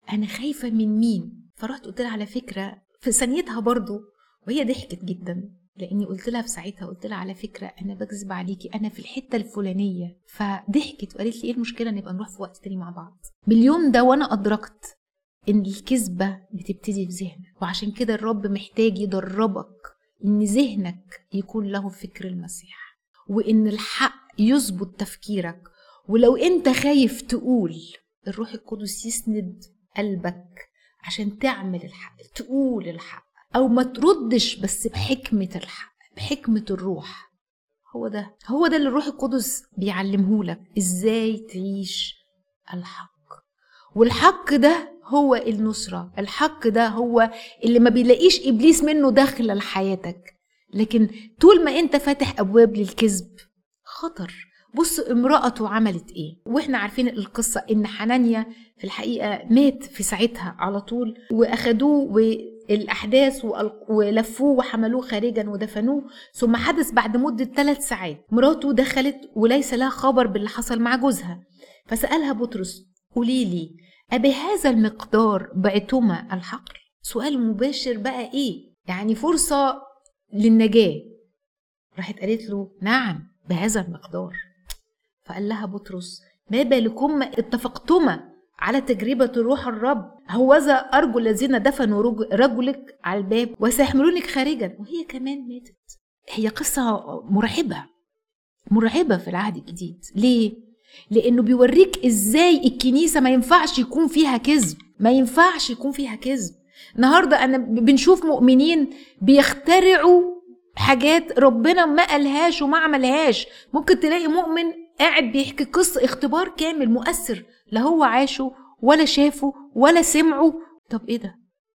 انا خايفه من مين فرحت قلت لها على فكره في ثانيتها برضو وهي ضحكت جدا لاني قلت لها في ساعتها قلت لها على فكره انا بكذب عليكي انا في الحته الفلانيه فضحكت وقالت لي ايه المشكله نبقى نروح في وقت تاني مع بعض باليوم ده وانا ادركت ان الكذبه بتبتدي في ذهنك وعشان كده الرب محتاج يدربك ان ذهنك يكون له فكر المسيح وان الحق يظبط تفكيرك ولو انت خايف تقول الروح القدس يسند قلبك عشان تعمل الحق تقول الحق او ما تردش بس بحكمه الحق بحكمه الروح هو ده هو ده اللي الروح القدس بيعلمهولك ازاي تعيش الحق والحق ده هو النصرة الحق ده هو اللي ما بيلاقيش إبليس منه داخل لحياتك لكن طول ما انت فاتح أبواب للكذب خطر بص امرأته عملت ايه واحنا عارفين القصة ان حنانيا في الحقيقة مات في ساعتها على طول واخدوه والاحداث ولفوه وحملوه خارجا ودفنوه ثم حدث بعد مدة ثلاث ساعات مراته دخلت وليس لها خبر باللي حصل مع جوزها فسألها بطرس قولي لي أبهذا المقدار بعتما الحقل سؤال مباشر بقى ايه يعني فرصة للنجاة راحت قالت له نعم بهذا المقدار فقال لها بطرس ما بالكم اتفقتما على تجربة روح الرب هوذا أرجو الذين دفنوا رجلك على الباب وسيحملونك خارجا وهي كمان ماتت هي قصة مرعبة مرعبة في العهد الجديد ليه؟ لأنه بيوريك إزاي الكنيسة ما ينفعش يكون فيها كذب ما ينفعش يكون فيها كذب النهاردة أنا بنشوف مؤمنين بيخترعوا حاجات ربنا ما قالهاش وما عملهاش ممكن تلاقي مؤمن قاعد بيحكي قصة اختبار كامل مؤثر لا هو عاشه ولا شافه ولا سمعه طب ايه ده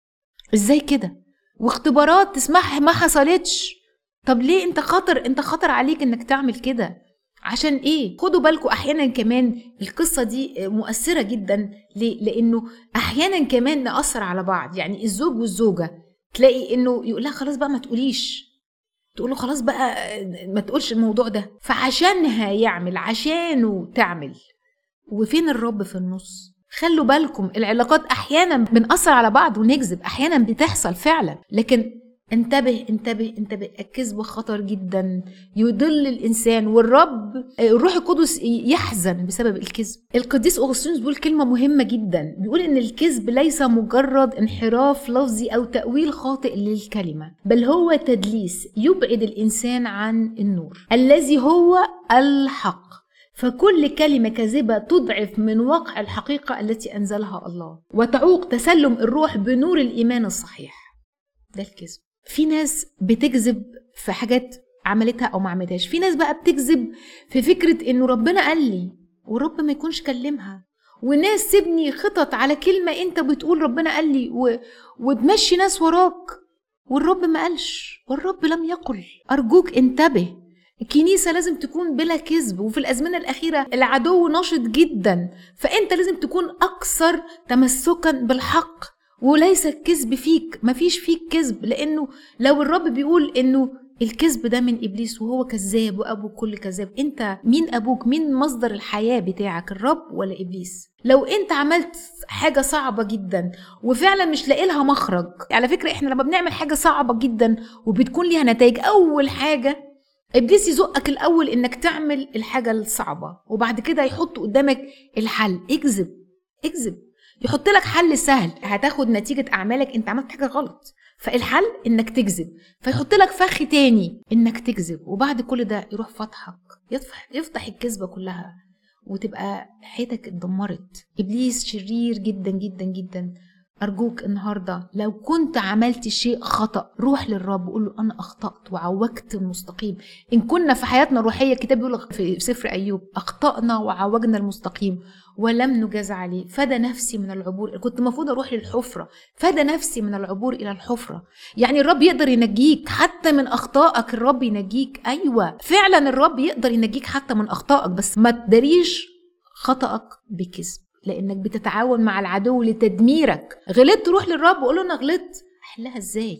ازاي كده واختبارات تسمعها ما حصلتش طب ليه انت خطر انت خطر عليك انك تعمل كده عشان ايه خدوا بالكم احيانا كمان القصه دي مؤثره جدا ليه لانه احيانا كمان ناثر على بعض يعني الزوج والزوجه تلاقي انه يقول لها خلاص بقى ما تقوليش تقول له خلاص بقى ما تقولش الموضوع ده فعشانها يعمل عشانه تعمل وفين الرب في النص خلوا بالكم العلاقات احيانا بنأثر على بعض ونكذب احيانا بتحصل فعلا لكن انتبه انتبه انتبه الكذب خطر جدا يضل الانسان والرب الروح القدس يحزن بسبب الكذب القديس اغسطينوس بيقول كلمه مهمه جدا بيقول ان الكذب ليس مجرد انحراف لفظي او تاويل خاطئ للكلمه بل هو تدليس يبعد الانسان عن النور الذي هو الحق فكل كلمة كاذبة تضعف من واقع الحقيقة التي أنزلها الله وتعوق تسلم الروح بنور الإيمان الصحيح ده الكذب في ناس بتكذب في حاجات عملتها او ما عملتهاش في ناس بقى بتكذب في فكره انه ربنا قال لي والرب ما يكونش كلمها وناس تبني خطط على كلمه انت بتقول ربنا قال لي و... وتمشي ناس وراك والرب ما قالش والرب لم يقل ارجوك انتبه الكنيسه لازم تكون بلا كذب وفي الازمنه الاخيره العدو ناشط جدا فانت لازم تكون اكثر تمسكا بالحق وليس الكذب فيك مفيش فيك كذب لانه لو الرب بيقول انه الكذب ده من ابليس وهو كذاب وابو كل كذاب انت مين ابوك مين مصدر الحياه بتاعك الرب ولا ابليس لو انت عملت حاجه صعبه جدا وفعلا مش لاقي لها مخرج على فكره احنا لما بنعمل حاجه صعبه جدا وبتكون ليها نتائج اول حاجه ابليس يزقك الاول انك تعمل الحاجه الصعبه وبعد كده يحط قدامك الحل اكذب اكذب يحط لك حل سهل هتاخد نتيجة أعمالك أنت عملت حاجة غلط فالحل إنك تكذب فيحط لك فخ تاني إنك تكذب وبعد كل ده يروح فتحك يفتح يفتح الكذبة كلها وتبقى حياتك اتدمرت إبليس شرير جدا جدا جدا أرجوك النهاردة لو كنت عملت شيء خطأ روح للرب وقول له أنا أخطأت وعوجت المستقيم إن كنا في حياتنا الروحية الكتاب بيقول في سفر أيوب أخطأنا وعوجنا المستقيم ولم نجاز عليه فدى نفسي من العبور كنت المفروض أروح للحفرة فدى نفسي من العبور إلى الحفرة يعني الرب يقدر ينجيك حتى من أخطائك الرب ينجيك أيوة فعلا الرب يقدر ينجيك حتى من أخطائك بس ما تداريش خطأك بكذب لانك بتتعاون مع العدو لتدميرك غلطت روح للرب وقول له انا غلطت احلها ازاي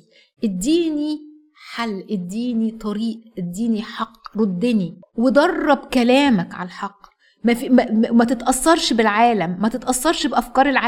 اديني حل اديني طريق اديني حق ردني ودرب كلامك على الحق ما, في ما, ما تتاثرش بالعالم ما تتاثرش بافكار العالم